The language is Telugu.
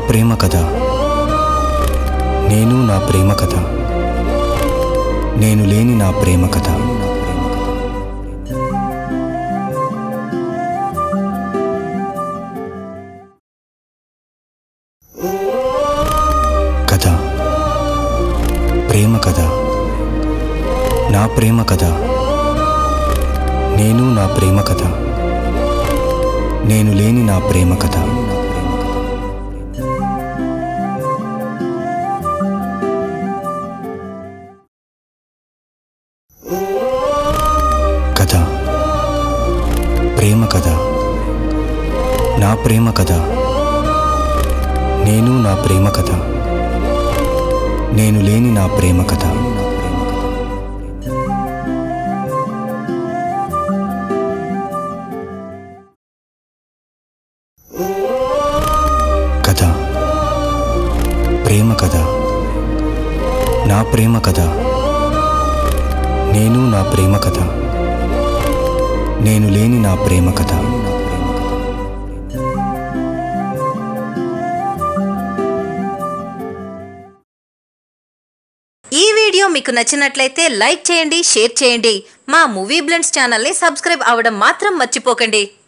ప్రేమ కథ నేను నా ప్రేమ కథ నేను లేని నా ప్రేమ కథ కథ ప్రేమ కథ నా ప్రేమ కథ నేను నా ప్రేమ కథ నేను లేని నా ప్రేమ కథ కథ ప్రేమ కథ నా ప్రేమ కథ నేను నా ప్రేమ కథ నేను లేని నా ప్రేమ కథ కథ ప్రేమ కథ నా ప్రేమ కథ నేను నా ప్రేమ కథ నేను లేని నా ప్రేమ కథ ఈ వీడియో మీకు నచ్చినట్లయితే లైక్ చేయండి షేర్ చేయండి మా మూవీ బ్లెండ్స్ ఛానల్ని సబ్స్క్రైబ్ అవ్వడం మాత్రం మర్చిపోకండి